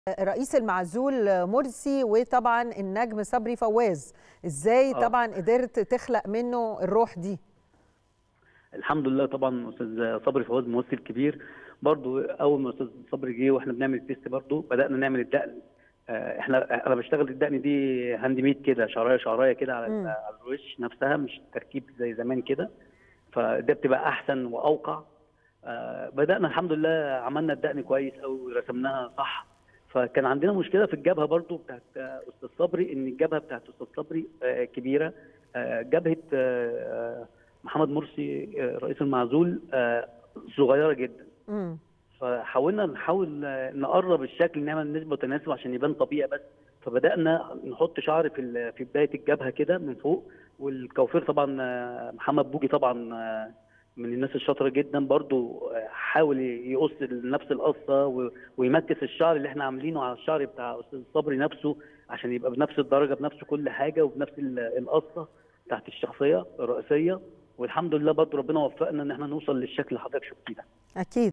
الرئيس المعزول مرسي وطبعا النجم صبري فواز ازاي آه. طبعا قدرت تخلق منه الروح دي الحمد لله طبعا استاذ صبري فواز ممثل كبير برضو اول ما استاذ صبري جه واحنا بنعمل تيست برضو بدانا نعمل الدقن آه، احنا انا بشتغل الدقن دي هاند ميد كده شعرايه شعرايه كده على مم. على الوش نفسها مش تركيب زي زمان كده فده بتبقى احسن واوقع آه، بدانا الحمد لله عملنا الدقن كويس قوي رسمناها صح فكان عندنا مشكله في الجبهه برضو بتاعت آه، استاذ صبري ان الجبهه بتاعت استاذ صبري آه، كبيره آه، جبهه آه، آه، محمد مرسي آه، رئيس المعزول آه، صغيره جدا امم فحاولنا نحاول آه، نقرب الشكل نعمل نسبه تناسب عشان يبان طبيعي بس فبدانا نحط شعر في ال- في بدايه الجبهه كده من فوق والكوافير طبعا آه، محمد بوجي طبعا آه، من الناس الشاطره جدا برضو آه، حاول يقص نفس القصه و- ويمكس الشعر اللي احنا عاملينه على الشعر بتاع استاذ صبري نفسه عشان يبقى بنفس الدرجه بنفس كل حاجه وبنفس ال- القصه بتاعت الشخصيه الرئيسيه والحمد لله برضو ربنا وفقنا ان احنا نوصل للشكل اللي حضرتك شفتيه ده اكيد